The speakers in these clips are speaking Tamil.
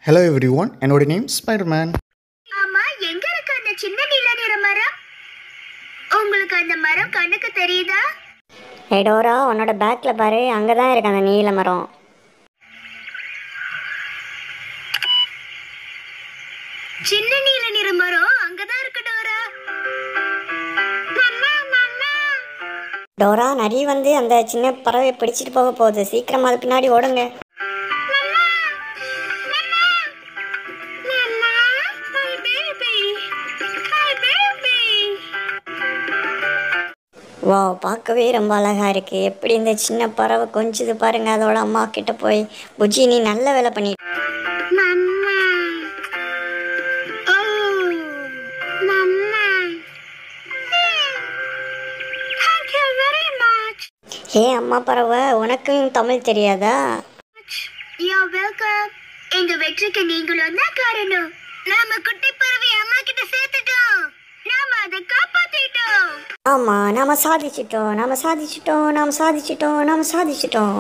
ஹலோ எவ்ரி ஒன் என்னோட நேம் ஸ்பைடர்மேன் ஆமா எங்க இருக்கு அந்த சின்ன நீல நிற மரம் உங்களுக்கு அந்த மரம் கண்ணுக்கு தெரியுதா ஏ டோரா உன்னோட பேக்கில் பாரு அங்கே தான் இருக்கு அந்த நீல மரம் சின்ன நீல நிற மரம் அங்கதான் இருக்கு டோரா மம்மா, மம்மா. டோரா நரி வந்து அந்த சின்ன பறவையை பிடிச்சிட்டு போக போகுது சீக்கிரமா அது பின்னாடி ஓடுங்க mamma, mamma. Mamma, my baby. My baby. வா பார்க்கவே ரொம்ப அழகா இருக்கு எப்படி இந்த சின்ன பறவை கொஞ்சது பாருங்க அதோட அம்மா கிட்ட போய் புஜி நீ நல்ல வேலை பண்ணி mamma. Oh, mamma. Thank you very much. ஏ அம்மா பறவை உனக்கும் தமிழ் தெரியாதா You're welcome. எங்க வெற்றிக்கு நீங்களும் தான் காரணம் நாம குட்டி பறவை அம்மா கிட்ட சேர்த்துட்டோம் நாம அதை காப்பாத்திட்டோம் ஆமா நாம சாதிச்சிட்டோம் நாம சாதிச்சிட்டோம் நாம சாதிச்சிட்டோம் நாம சாதிச்சிட்டோம்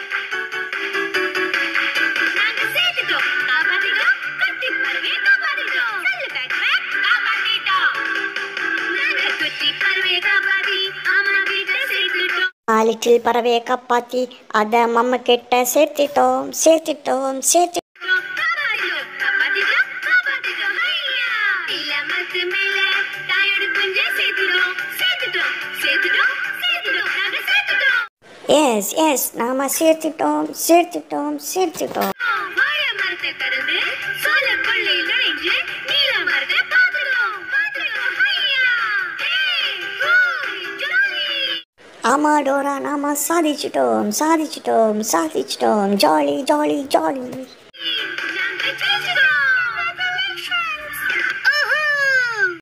நாங்க சேர்த்துட்டோம் காப்பாத்திட்டோம் குட்டி பறவையை காப்பாத்திட்டோம் சொல்லு பேட்மேன் காப்பாத்திட்டோம் நாங்க குட்டி பறவையை காப்பாத்தி அம்மா கிட்ட சேர்த்துட்டோம் லிட்டில் பறவையை காப்பாத்தி அதை மம்ம கிட்ட சேர்த்திட்டோம் சேர்த்திட்டோம் சேர்த்தி காப்பாத்திட்டோம் காப்பாத்திட்டோம் காப்பாத்திட்டோம் ஐயா இல்ல மத்து மேல தாயோட குஞ்ச சேர்த்துட்டோம் சேர்த்துட்டோம் சேர்த்துட்டோம் சேர்த்துட்டோம் நாங்க சேர்த்துட்டோம் எஸ் எஸ் நாம சேர்த்திட்டோம் சேர்த்திட்டோம் சேர்த்திட்டோம் வாழை மரத்தை கடந்து சோழ கொள்ளையில் நுழைஞ்சு நீல மரத்தை பார்த்துடும் பார்த்துடும் ஐயா ஏய், ஹூய், ஜாலி. ஆமா டோரா நாம சாதிச்சிட்டோம் சாதிச்சிட்டோம் சாதிச்சிட்டோம் ஜாலி ஜாலி ஜாலி